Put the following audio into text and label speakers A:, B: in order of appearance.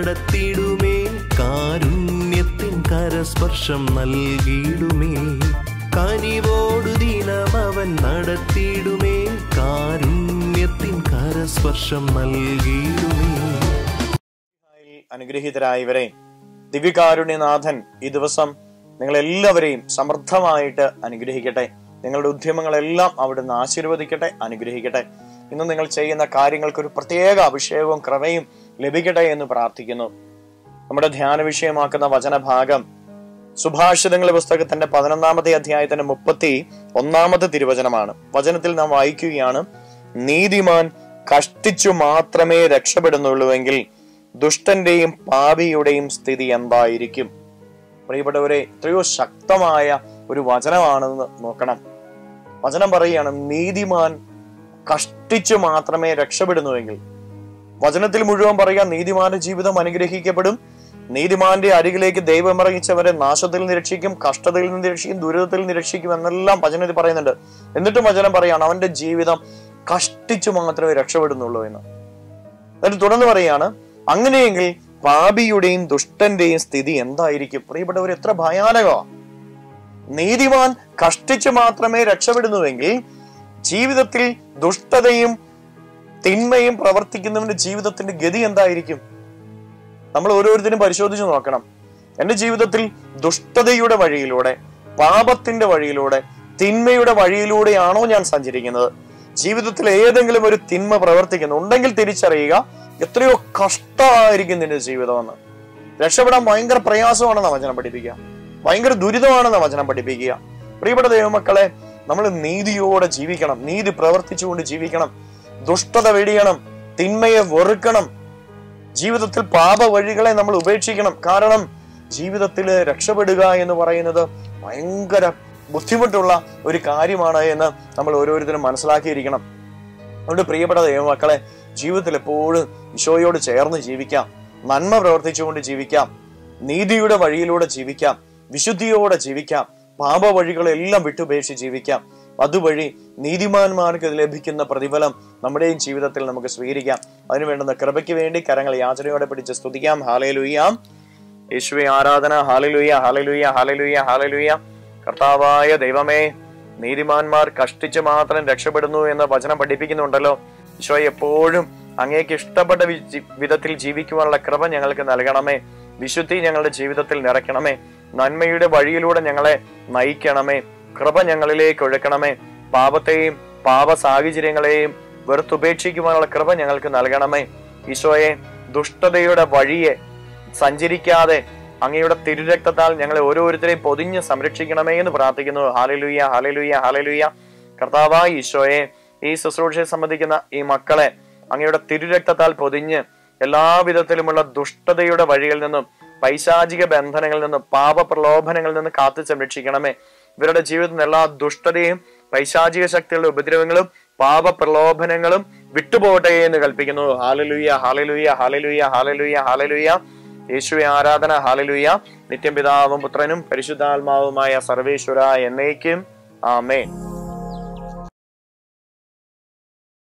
A: നടത്തിയിടുമേ കാരുണ്യത്തിൻ കരസ്പർശം നൽകിയിടുമേ കനിവോടു ദിനം അവൻ നടത്തിയിടുമേ കാരുണ്യത്തിൻ കരസ്പർശം നൽകിയിടുമേ
B: അനുഗ്രഹീതരായവരെ ദിവ്യകാരുണ്യനാഥൻ ഈ ദിവസം നിങ്ങളെല്ലാവരെയും സമൃദ്ധമായിട്ട് അനുഗ്രഹിക്കട്ടെ നിങ്ങളുടെ ഉദ്യമങ്ങളെല്ലാം അവിടുന്ന് ആശീർവദിക്കട്ടെ അനുഗ്രഹിക്കട്ടെ ഇന്ന് നിങ്ങൾ ചെയ്യുന്ന കാര്യങ്ങൾക്ക് ഒരു പ്രത്യേക അഭിഷേകവും ക്രമയും ലഭിക്കട്ടെ എന്ന് പ്രാർത്ഥിക്കുന്നു നമ്മുടെ ധ്യാന വിഷയമാക്കുന്ന വചനഭാഗം സുഭാഷിതങ്ങളുടെ പുസ്തകത്തിന്റെ പതിനൊന്നാമത്തെ അധ്യായത്തിന്റെ മുപ്പത്തി ഒന്നാമത്തെ തിരുവചനമാണ് വചനത്തിൽ നാം വായിക്കുകയാണ് നീതിമാൻ കഷ്ടിച്ചു മാത്രമേ രക്ഷപ്പെടുന്നുള്ളൂവെങ്കിൽ ദുഷ്ടന്റെയും പാപിയുടെയും സ്ഥിതി എന്തായിരിക്കും പ്രിയപ്പെട്ടവരെ എത്രയോ ശക്തമായ ഒരു വചനമാണെന്ന് നോക്കണം വചനം പറയുകയാണ് നീതിമാൻ കഷ്ടിച്ചു മാത്രമേ രക്ഷപ്പെടുന്നുവെങ്കിൽ വചനത്തിൽ മുഴുവൻ പറയുക നീതിമാന്റെ ജീവിതം അനുഗ്രഹിക്കപ്പെടും നീതിമാന്റെ അരികിലേക്ക് ദൈവം ഇറങ്ങിച്ചവരെ നാശത്തിൽ നിന്ന് രക്ഷിക്കും കഷ്ടതയിൽ നിന്ന് രക്ഷിക്കും ദുരിതത്തിൽ നിന്ന് രക്ഷിക്കും എന്നെല്ലാം വചനത്തിൽ പറയുന്നുണ്ട് എന്നിട്ടും വചനം പറയാണ് അവന്റെ ജീവിതം കഷ്ടിച്ചു മാത്രമേ രക്ഷപ്പെടുന്നുള്ളൂ എന്ന് എന്നിട്ട് തുടർന്ന് പറയാണ് അങ്ങനെയെങ്കിൽ പാപിയുടെയും ദുഷ്ടന്റെയും സ്ഥിതി എന്തായിരിക്കും പ്രിയപ്പെട്ടവർ എത്ര ഭയാനകമാണ് നീതിമാൻ കഷ്ടിച്ചു മാത്രമേ രക്ഷപ്പെടുന്നുവെങ്കിൽ ജീവിതത്തിൽ ദുഷ്ടതയും തിന്മയും പ്രവർത്തിക്കുന്നവന്റെ ജീവിതത്തിന്റെ ഗതി എന്തായിരിക്കും നമ്മൾ ഓരോരുത്തരും പരിശോധിച്ച് നോക്കണം എന്റെ ജീവിതത്തിൽ ദുഷ്ടതയുടെ വഴിയിലൂടെ പാപത്തിന്റെ വഴിയിലൂടെ തിന്മയുടെ വഴിയിലൂടെയാണോ ഞാൻ സഞ്ചരിക്കുന്നത് ജീവിതത്തിൽ ഏതെങ്കിലും ഒരു തിന്മ പ്രവർത്തിക്കുന്നു ഉണ്ടെങ്കിൽ തിരിച്ചറിയുക എത്രയോ കഷ്ടമായിരിക്കും നിന്റെ ജീവിതമെന്ന് രക്ഷപ്പെടാൻ ഭയങ്കര പ്രയാസമാണെന്ന് വചനം പഠിപ്പിക്കുക ഭയങ്കര ദുരിതമാണെന്ന് വചനം പഠിപ്പിക്കുക പ്രിയപ്പെട്ട ദൈവമക്കളെ നമ്മൾ നീതിയോടെ ജീവിക്കണം നീതി പ്രവർത്തിച്ചുകൊണ്ട് ജീവിക്കണം ദുഷ്ടത വെടിയണം തിന്മയെ വെറുക്കണം ജീവിതത്തിൽ പാപ വഴികളെ നമ്മൾ ഉപേക്ഷിക്കണം കാരണം ജീവിതത്തിൽ രക്ഷപ്പെടുക എന്ന് പറയുന്നത് ഭയങ്കര ബുദ്ധിമുട്ടുള്ള ഒരു കാര്യമാണ് എന്ന് നമ്മൾ ഓരോരുത്തരും മനസ്സിലാക്കിയിരിക്കണം അതുകൊണ്ട് പ്രിയപ്പെട്ട ദൈവമക്കളെ ജീവിതത്തിൽ എപ്പോഴും ഈശോയോട് ചേർന്ന് ജീവിക്കാം നന്മ പ്രവർത്തിച്ചുകൊണ്ട് ജീവിക്കാം നീതിയുടെ വഴിയിലൂടെ ജീവിക്കാം വിശുദ്ധിയോടെ ജീവിക്കാം പാപ വഴികളെല്ലാം വിട്ടുപേക്ഷിച്ച് ജീവിക്കാം അതുവഴി നീതിമാന്മാർക്ക് ലഭിക്കുന്ന പ്രതിഫലം നമ്മുടെയും ജീവിതത്തിൽ നമുക്ക് സ്വീകരിക്കാം അതിനു വേണ്ടുന്ന കൃപയ്ക്ക് വേണ്ടി കരങ്ങൾ യാചനയോടെ പിടിച്ച് സ്തുതിക്കാം ഹാലയിലുയ്യാം യേശുവെ ആരാധന ഹാലലുയ്യ ഹാലലുയ്യ ഹാലലുയ്യ ഹാലലുയ്യ കർത്താവായ ദൈവമേ നീതിമാന്മാർ കഷ്ടിച്ച് മാത്രം രക്ഷപ്പെടുന്നു എന്ന് വചനം പഠിപ്പിക്കുന്നുണ്ടല്ലോ ഈശോ എപ്പോഴും അങ്ങേക്ക് ഇഷ്ടപ്പെട്ട വി- ജി- വിധത്തിൽ ജീവിക്കുവാനുള്ള കൃപ ഞങ്ങൾക്ക് നൽകണമേ വിശുദ്ധി ഞങ്ങളുടെ ജീവിതത്തിൽ നിറയ്ക്കണമേ നന്മയുടെ വഴിയിലൂടെ ഞങ്ങളെ നയിക്കണമേ കൃപ ഞങ്ങളിലേക്ക് ഒഴുക്കണമേ പാപത്തെയും പാപ സാഹചര്യങ്ങളെയും വെറുത്തുപേക്ഷിക്കുവാനുള്ള കൃപ ഞങ്ങൾക്ക് നൽകണമേ ഈശോയെ ദുഷ്ടതയുടെ വഴിയെ സഞ്ചരിക്കാതെ അങ്ങയുടെ തിരുരക്തത്താൽ ഞങ്ങളെ ഓരോരുത്തരെയും പൊതിഞ്ഞ് സംരക്ഷിക്കണമേ എന്ന് പ്രാർത്ഥിക്കുന്നു ഹാലലുയ്യ ഹാലലുയ്യ ഹാലലുയ്യ കർത്താവായ ഈശോയെ ഈ ശുശ്രൂഷയെ സംബന്ധിക്കുന്ന ഈ മക്കളെ അങ്ങയുടെ തിരുരക്തത്താൽ പൊതിഞ്ഞ് എല്ലാവിധത്തിലുമുള്ള ദുഷ്ടതയുടെ വഴികളിൽ നിന്നും പൈശാചിക ബന്ധനങ്ങളിൽ നിന്നും പാപ പ്രലോഭനങ്ങളിൽ നിന്ന് കാത്തു സംരക്ഷിക്കണമേ ഇവരുടെ ജീവിതത്തിൽ എല്ലാ ദുഷ്ടതയും പൈശാചിക ശക്തികളുടെ ഉപദ്രവങ്ങളും പാപ പ്രലോഭനങ്ങളും വിട്ടുപോകട്ടെ എന്ന് കൽപ്പിക്കുന്നു ഹാലലുയ്യ ഹാലലുയ്യ ഹാലലുയ്യ ഹാലലുയ്യ ഹാലലുയ്യ യേശുവെ ആരാധന ഹാലലുയ്യ നിത്യം പിതാവും പുത്രനും പരിശുദ്ധാത്മാവുമായ സർവേശ്വര എന്നേക്കും ആമേൻ